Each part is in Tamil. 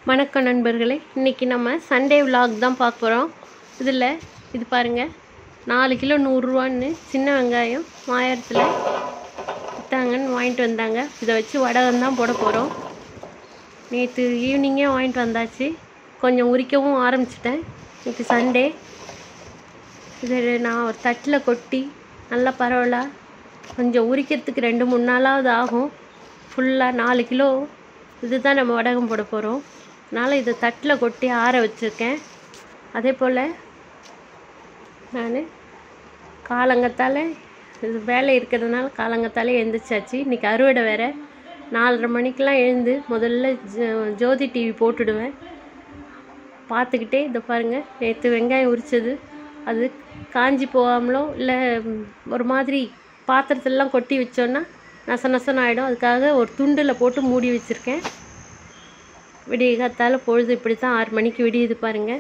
வணக்கம் நண்பர்களே இன்றைக்கி நம்ம சண்டே vlog தான் பார்க்க போகிறோம் இதில் இது பாருங்கள் நாலு கிலோ நூறுரூவான்னு சின்ன வெங்காயம் மாயரத்தில் விற்றாங்கன்னு வாங்கிட்டு வந்தாங்க இதை வச்சு வடகம் தான் போட போகிறோம் நேற்று ஈவினிங்கே வாங்கிட்டு வந்தாச்சு கொஞ்சம் உரிக்கவும் ஆரம்பிச்சிட்டேன் இன்னைக்கு சண்டே இதை நான் ஒரு தட்டில் கொட்டி நல்லா பரவாயில்ல கொஞ்சம் உரிக்கிறதுக்கு ரெண்டு மூணு நாளாவது ஆகும் ஃபுல்லாக நாலு கிலோ இதுதான் நம்ம வடகம் போட போகிறோம் அதனால் இதை தட்டில் கொட்டி ஆற வச்சுருக்கேன் அதே போல் நான் காலங்கத்தால் இது வேலை இருக்கிறதுனால காலங்கத்தால் எழுந்திரிச்சாச்சு இன்றைக்கி அறுவடை வேறு நாலரை மணிக்கெலாம் எழுந்து முதல்ல ஜோ- ஜோதி டிவி போட்டுடுவேன் பார்த்துக்கிட்டே இதை பாருங்கள் நேற்று வெங்காயம் உரிச்சது அது காஞ்சி போகாமலோ இல்லை ஒரு மாதிரி பாத்திரத்துலலாம் கொட்டி வச்சோன்னா நச நசன்னு ஆகிடும் அதுக்காக ஒரு துண்டில் போட்டு மூடி வச்சுருக்கேன் விடிய காத்தால பொழுது இப்படி தான் ஆறு மணிக்கு விடியுது பாருங்கள்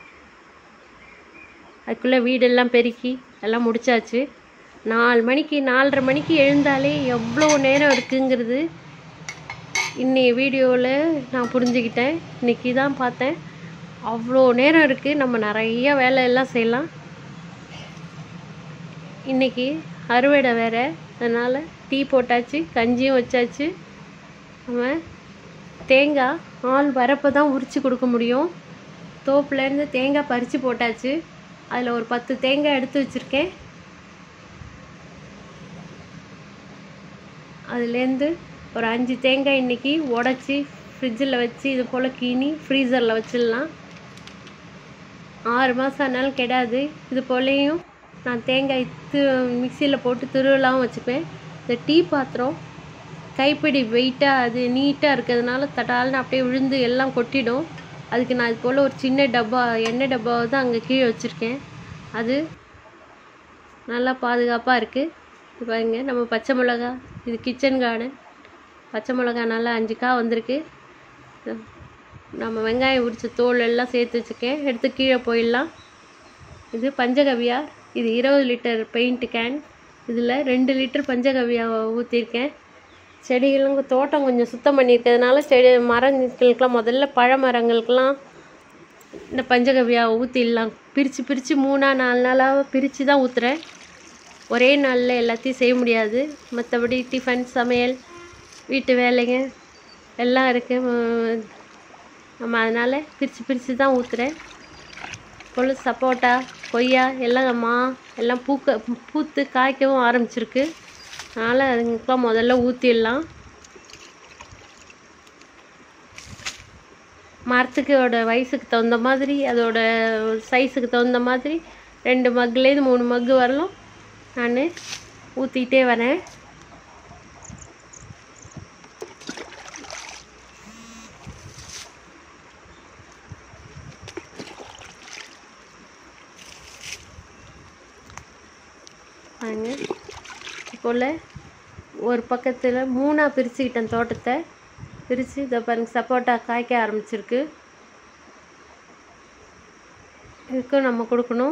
அதுக்குள்ளே வீடெல்லாம் பெருக்கி எல்லாம் முடிச்சாச்சு நாலு மணிக்கு நாலரை மணிக்கு எழுந்தாலே எவ்வளோ நேரம் இருக்குங்கிறது இன்னைய வீடியோவில் நான் புரிஞ்சுக்கிட்டேன் இன்னைக்கு தான் பார்த்தேன் அவ்வளோ நேரம் இருக்குது நம்ம நிறைய வேலை எல்லாம் செய்யலாம் இன்னைக்கு அறுவடை வேற அதனால் டீ போட்டாச்சு கஞ்சியும் வச்சாச்சு நம்ம தேங்காய் ஆள் வரப்போ தான் உரித்து கொடுக்க முடியும் தோப்புலேருந்து தேங்காய் பறித்து போட்டாச்சு அதில் ஒரு பத்து தேங்காய் எடுத்து வச்சுருக்கேன் அதுலேருந்து ஒரு அஞ்சு தேங்காய் இன்னைக்கு உடச்சி ஃப்ரிட்ஜில் வச்சு இது போல் கீனி ஃப்ரீசரில் வச்சிடலாம் ஆறு மாதம் ஆனாலும் கெடாது இது போலேயும் நான் தேங்காய் து மிக்சியில் போட்டு திருவலாவும் வச்சுப்பேன் இந்த டீ பாத்திரம் கைப்பிடி வெயிட்டாக அது நீட்டாக இருக்கிறதுனால தட்டால்னு அப்படியே விழுந்து எல்லாம் கொட்டிடும் அதுக்கு நான் இது போல் ஒரு சின்ன டப்பா எண்ணெய் டப்பாவை தான் அங்கே கீழே வச்சுருக்கேன் அது நல்லா பாதுகாப்பாக இருக்குது இது பாருங்க நம்ம பச்சை மிளகா இது கிச்சன் கார்டன் பச்சை மிளகா நல்லா அஞ்சு கா வந்திருக்கு நம்ம வெங்காயம் உரிச்ச தோல் எல்லாம் சேர்த்து வச்சுருக்கேன் எடுத்து கீழே போயிடலாம் இது பஞ்சகவ்யா இது இருபது லிட்டர் பெயிண்ட் கேன் இதில் ரெண்டு லிட்டர் பஞ்சகவ்யா ஊற்றிருக்கேன் செடிகளும் தோட்டம் கொஞ்சம் சுத்தம் பண்ணியிருக்கிறதுனால செடி மரங்களுக்கெல்லாம் முதல்ல பழ மரங்களுக்கெல்லாம் இந்த பஞ்சகவ்யா ஊற்றிடலாம் பிரித்து பிரித்து மூணா நாலு நாளாக பிரித்து தான் ஊற்றுறேன் ஒரே நாளில் எல்லாத்தையும் செய்ய முடியாது மற்றபடி டிஃபன் சமையல் வீட்டு வேலைங்க எல்லாம் இருக்குது நம்ம அதனால் பிரித்து பிரித்து தான் ஊற்றுறேன் கொள்ளு சப்போட்டா கொய்யா எல்லாம் மா எல்லாம் பூக்க பூத்து காய்க்கவும் ஆரம்பிச்சிருக்கு அதனால் அதுங்களுக்குலாம் முதல்ல ஊற்றிடலாம் மரத்துக்கோட வயசுக்கு தகுந்த மாதிரி அதோட சைஸுக்கு தகுந்த மாதிரி ரெண்டு மக்குலேருந்து மூணு மக்கு வரலும் நான் ஊற்றிக்கிட்டே வரேன் பாருங்க இது போல் ஒரு பக்கத்தில் மூணாக பிரிச்சுக்கிட்டேன் தோட்டத்தை பிரித்து இதை பாருங்க சப்போட்டா காய்க்க ஆரம்பிச்சிருக்கு இதுக்கும் நம்ம கொடுக்கணும்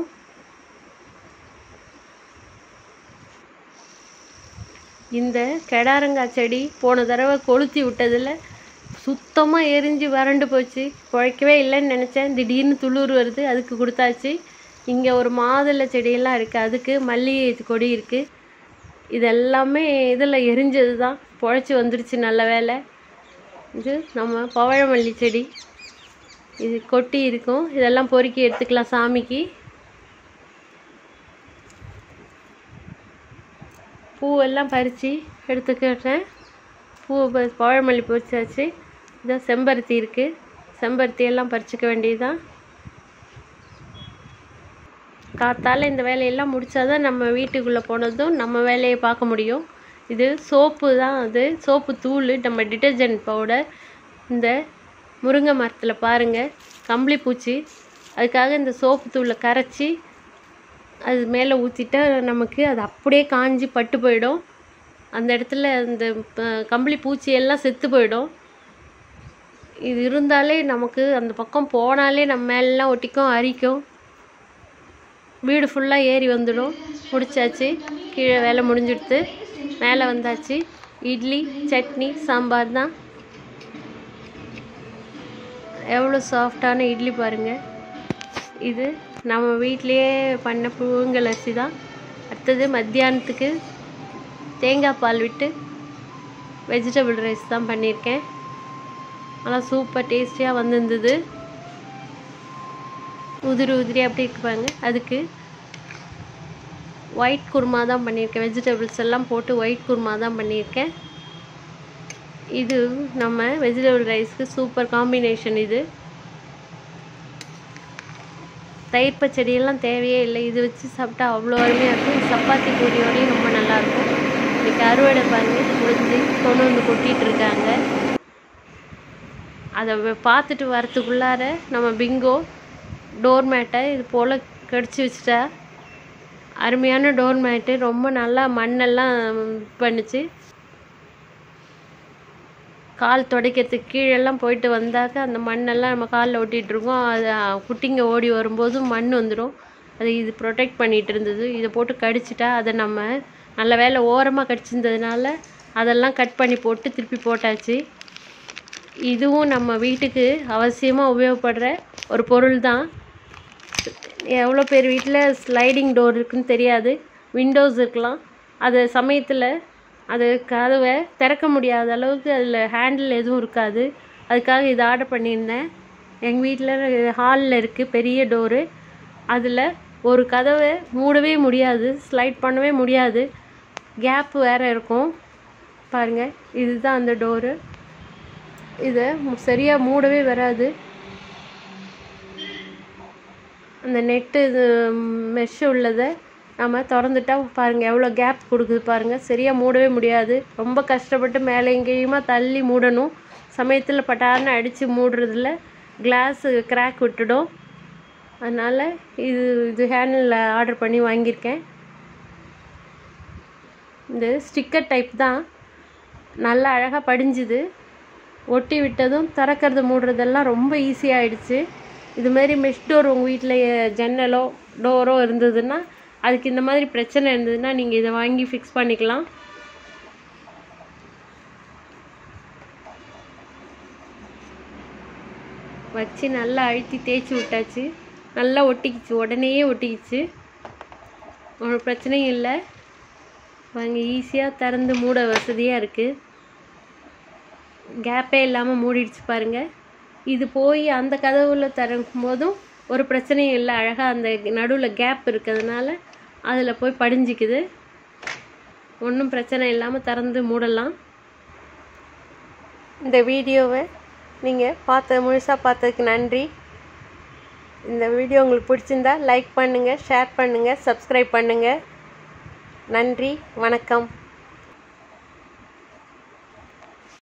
இந்த கெடாரங்காய் செடி போன தடவை கொளுத்தி விட்டதில் சுத்தமாக எரிஞ்சு வறண்டு போச்சு குழைக்கவே இல்லைன்னு நினச்சேன் திடீர்னு துளிர் வருது அதுக்கு கொடுத்தாச்சு இங்கே ஒரு மாதுளை செடியெல்லாம் இருக்குது அதுக்கு மல்லிகை கொடி இருக்குது இது எல்லாமே இதில் எரிஞ்சது தான் பொழைச்சி வந்துருச்சு நல்ல வேலை இது நம்ம பவழமல்லி செடி இது கொட்டி இருக்கும் இதெல்லாம் பொறுக்கி எடுத்துக்கலாம் சாமிக்கு பூவெல்லாம் பறித்து எடுத்துக்கிட்டேன் பூ ப- பவழமல்லி பறிச்சாச்சு இதான் செம்பருத்தி இருக்குது செம்பருத்தி எல்லாம் பறிச்சுக்க வேண்டியதுதான் காத்தால இந்த வேலையெல்லாம் முடிச்சாதான் நம்ம வீட்டுக்குள்ளே போனதும் நம்ம வேலையை பார்க்க முடியும் இது சோப்பு தான் அது சோப்பு தூள் நம்ம டிட்டர்ஜென்ட் பவுடர் இந்த முருங்கை மரத்தில் பாருங்கள் கம்பளி பூச்சி அதுக்காக இந்த சோப்பு தூளை கரைச்சி அது மேலே ஊற்றிட்டா நமக்கு அது அப்படியே காஞ்சி பட்டு போயிடும் அந்த இடத்துல அந்த ப- கம்பளி பூச்சி எல்லாம் செத்து போயிடும் இது இருந்தாலே நமக்கு அந்த பக்கம் போனாலே நம்ம மேலெலாம் ஒட்டிக்கும் அரிக்கும் வீடு ஃபுல்லாக ஏறி வந்துடும் முடிச்சாச்சு கீழே வேலை முடிஞ்சிடுத்து மேலே வந்தாச்சு இட்லி சட்னி சாம்பார் தான் எவ்வளோ சாஃப்டான இட்லி பாருங்கள் இது நம்ம வீட்டிலையே பண்ண புழுங்கல் அரிசி தான் அடுத்தது மத்தியானத்துக்கு தேங்காய் பால் விட்டு வெஜிடபிள் ரைஸ் தான் பண்ணியிருக்கேன் நல்லா சூப்பர் டேஸ்டியாக வந்திருந்தது உதிரி உதிரி அப்படி இருப்பாங்க அதுக்கு ஒயிட் குருமா தான் பண்ணியிருக்கேன் வெஜிடபிள்ஸ் எல்லாம் போட்டு ஒயிட் குருமா தான் பண்ணியிருக்கேன் இது நம்ம வெஜிடபிள் ரைஸ்க்கு சூப்பர் காம்பினேஷன் இது தயிர் பச்சடியெல்லாம் தேவையே இல்லை இது வச்சு சாப்பிட்டா அவ்வளோ அருமையாக இருக்கும் சப்பாத்தி பூரியோடையும் ரொம்ப நல்லாயிருக்கும் இன்றைக்கி அறுவடை பாருங்க முடிஞ்சு கொண்டு வந்து கொட்டிகிட்டு இருக்காங்க அதை பார்த்துட்டு வரத்துக்குள்ளார நம்ம பிங்கோ டோர் மேட்டை இது போல் கடிச்சு வச்சுட்டா அருமையான டோர் மேட்டு ரொம்ப நல்லா மண்ணெல்லாம் பண்ணுச்சு கால் துடைக்கிறதுக்கு கீழெல்லாம் போயிட்டு வந்தாக்க அந்த மண்ணெல்லாம் நம்ம காலில் ஒட்டிகிட்ருக்கோம் அது குட்டிங்க ஓடி வரும்போது மண் வந்துடும் அது இது ப்ரொடெக்ட் பண்ணிகிட்டு இருந்தது இதை போட்டு கடிச்சிட்டா அதை நம்ம நல்ல வேலை ஓரமாக கடிச்சிருந்ததுனால அதெல்லாம் கட் பண்ணி போட்டு திருப்பி போட்டாச்சு இதுவும் நம்ம வீட்டுக்கு அவசியமாக உபயோகப்படுற ஒரு பொருள் தான் எவ்வளோ பேர் வீட்டில் ஸ்லைடிங் டோர் இருக்குன்னு தெரியாது விண்டோஸ் இருக்கலாம் அது சமயத்தில் அது கதவை திறக்க முடியாத அளவுக்கு அதில் ஹேண்டில் எதுவும் இருக்காது அதுக்காக இதை ஆர்டர் பண்ணியிருந்தேன் எங்கள் வீட்டில் ஹாலில் இருக்குது பெரிய டோரு அதில் ஒரு கதவை மூடவே முடியாது ஸ்லைட் பண்ணவே முடியாது கேப் வேறு இருக்கும் பாருங்கள் இதுதான் அந்த டோரு இதை சரியாக மூடவே வராது அந்த நெட்டு இது மெஷ் உள்ளதை நம்ம திறந்துட்டா பாருங்கள் எவ்வளோ கேப் கொடுக்குது பாருங்கள் சரியாக மூடவே முடியாது ரொம்ப கஷ்டப்பட்டு மேலே எங்கேயுமா தள்ளி மூடணும் சமயத்தில் பட்டார்னு அடித்து மூடுறதுல கிளாஸு கிராக் விட்டுடும் அதனால் இது இது ஹேண்டில் ஆர்டர் பண்ணி வாங்கியிருக்கேன் இந்த ஸ்டிக்கர் டைப் தான் நல்லா அழகாக படிஞ்சுது ஒட்டி விட்டதும் திறக்கிறது மூடுறதெல்லாம் ரொம்ப ஈஸியாகிடுச்சு இதுமாரி மெஷ் டோர் உங்கள் வீட்டில் ஜன்னலோ டோரோ இருந்ததுன்னா அதுக்கு இந்த மாதிரி பிரச்சனை இருந்ததுன்னா நீங்கள் இதை வாங்கி ஃபிக்ஸ் பண்ணிக்கலாம் வச்சு நல்லா அழுத்தி தேய்ச்சி விட்டாச்சு நல்லா ஒட்டிக்கிச்சு உடனேயே ஒட்டிக்கிச்சு ஒரு பிரச்சனையும் இல்லை வாங்க ஈஸியாக திறந்து மூட வசதியாக இருக்குது கேப்பே இல்லாமல் மூடிடுச்சு பாருங்கள் இது போய் அந்த கதவுல திறக்கும் போதும் ஒரு பிரச்சனையும் இல்லை அழகாக அந்த நடுவில் கேப் இருக்கிறதுனால அதில் போய் படிஞ்சிக்குது ஒன்றும் பிரச்சனை இல்லாமல் திறந்து மூடலாம் இந்த வீடியோவை நீங்கள் பார்த்த முழுசாக பார்த்ததுக்கு நன்றி இந்த வீடியோ உங்களுக்கு பிடிச்சிருந்தா லைக் பண்ணுங்கள் ஷேர் பண்ணுங்கள் சப்ஸ்கிரைப் பண்ணுங்கள் நன்றி வணக்கம்